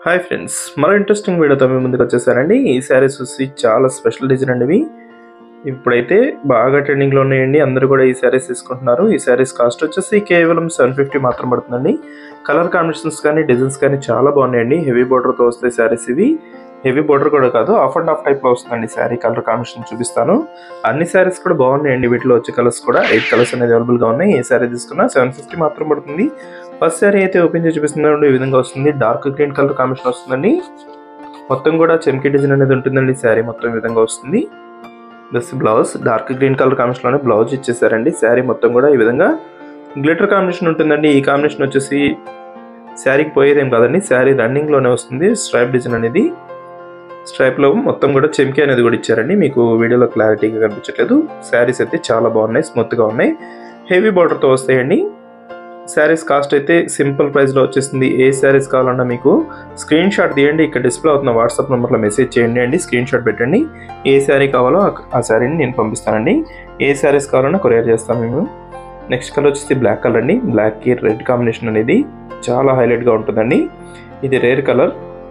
hi friends మరో interesting వీడియోతో మీ ముందుకు వచ్చేసారండి ఈ శారీస్ వచ్చి చాలా స్పెషల్ డిజైన్ అండి ఇవి ఇప్పుడైతే బాగా ట్రెండింగ్లో ఉన్నాయండి అందరూ కూడా ఈ శారీస్ తీసుకుంటున్నారు ఈ శారీస్ కాస్ట్ వచ్చేసి కేవలం సెవెన్ ఫిఫ్టీ మాత్రం పడుతుందండి కలర్ కాంబినేషన్స్ కానీ డిజైన్స్ కానీ చాలా బాగున్నాయండి హెవీ బోర్డర్తో వస్తాయి శారీస్ ఇవి హెవీ బోర్డర్ కూడా కాదు ఆఫ్ అండ్ ఆఫ్ టైప్లో వస్తుందండి శారీ కలర్ కాంబినేషన్ చూపిస్తాను అన్ని శారీస్ కూడా బాగున్నాయండి వీటిలో వచ్చే కలర్స్ కూడా ఎయిట్ కలర్స్ అనేది అవైలబుల్గా ఉన్నాయి ఏ శారీ తీసుకున్నా సెవెన్ ఫిఫ్టీ మాత్రం పడుతుంది ఫస్ట్ శారీ అయితే ఓపెన్ చేసి చూపిస్తున్నాడు ఈ విధంగా వస్తుంది డార్క్ గ్రీన్ కలర్ కాంబినేషన్ వస్తుందండి మొత్తం కూడా చెమ్కి డిజైన్ అనేది ఉంటుందండి శారీ మొత్తం ఈ విధంగా వస్తుంది this blouse dark green colour కాంబినేషన్లోనే బ్లౌజ్ ఇచ్చేసారండి శారీ మొత్తం కూడా ఈ విధంగా గ్లిటర్ కాంబినేషన్ ఉంటుందండి ఈ కాంబినేషన్ వచ్చేసి శారీకి పోయేదేం కాదండి శారీ రన్నింగ్లోనే వస్తుంది స్ట్రైప్ డిజైన్ అనేది స్ట్రైప్లో మొత్తం కూడా చెమ్కి అనేది కూడా ఇచ్చారండి మీకు వీడియోలో క్లారిటీగా కనిపించట్లేదు శారీస్ అయితే చాలా బాగున్నాయి స్మూత్గా ఉన్నాయి హెవీ బార్డర్తో వస్తాయండి శారీస్ కాస్ట్ అయితే సింపుల్ ప్రైస్లో వచ్చేసింది ఏ శారీస్ కావాలన్నా మీకు స్క్రీన్ షాట్ తీయండి ఇక్కడ డిస్ప్లే అవుతున్న వాట్సాప్ నెంబర్లో మెసేజ్ చేయండి అండి స్క్రీన్ షాట్ పెట్టండి ఏ శారీ కావాలో ఆ- ఆ శారీని నేను పంపిస్తానండి ఏ శారీస్ కావాలన్నా కొరియర్ చేస్తాం మేము నెక్స్ట్ కలర్ వచ్చేసి బ్లాక్ కలర్ అండి బ్లాక్కి రెడ్ కాంబినేషన్ అనేది చాలా హైలైట్గా ఉంటుందండి ఇది రేర్ కలర్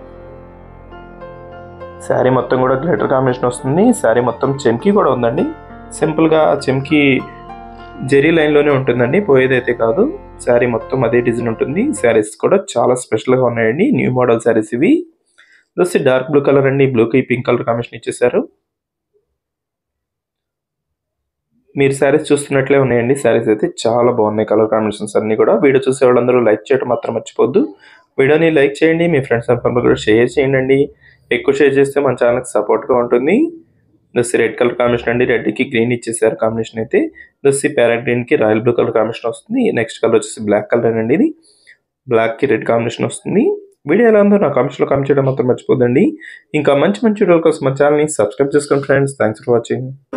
శారీ మొత్తం కూడా గ్లిటర్ కాంబినేషన్ వస్తుంది శారీ మొత్తం చెమ్కి కూడా ఉందండి సింపుల్గా చెమ్కి జెరీ లైన్లోనే ఉంటుందండి పోయేదైతే కాదు శారీ మొత్తం అదే డిజైన్ ఉంటుంది శారీస్ కూడా చాలా స్పెషల్గా ఉన్నాయండి న్యూ మోడల్ శారీస్ ఇవి వచ్చి డార్క్ బ్లూ కలర్ అండి బ్లూకి పింక్ కలర్ కాంబినేషన్ ఇచ్చేసారు మీరు శారీస్ చూస్తున్నట్లే ఉన్నాయండి శారీస్ అయితే చాలా బాగున్నాయి కలర్ కాంబినేషన్స్ అన్ని కూడా వీడియో చూసే వాళ్ళందరూ లైక్ చేయడం మాత్రం మర్చిపోద్దు వీడియోని లైక్ చేయండి మీ ఫ్రెండ్స్ అండ్ ఫ్యామిలీ కూడా షేర్ చేయండి ఎక్కువ షేర్ చేస్తే మన ఛానల్కి సపోర్ట్గా ఉంటుంది దస్ రెడ్ కలర్ కాంబినేషన్ అండి రెడ్కి గ్రీన్ ఇచ్చేసారు కాంబినేషన్ అయితే దస్ ప్యారెట్ గ్రీన్కి రాయల్ బ్లూ కలర్ కాంబినేషన్ వస్తుంది నెక్స్ట్ కలర్ వచ్చేసి బ్లాక్ కలర్ అండి ఇది బ్లాక్కి రెడ్ కాంబినేషన్ వస్తుంది వీడియో ఎలా ఉందో నా కామెంట్స్లో కామెంట్ చేయడం మాత్రం మర్చిపోదండి ఇంకా మంచి మంచి వీడియోల కోసం మా ఛానల్ని సబ్స్క్రైబ్ చేసుకోండి ఫ్రెండ్స్ థ్యాంక్స్ ఫర్ వాచింగ్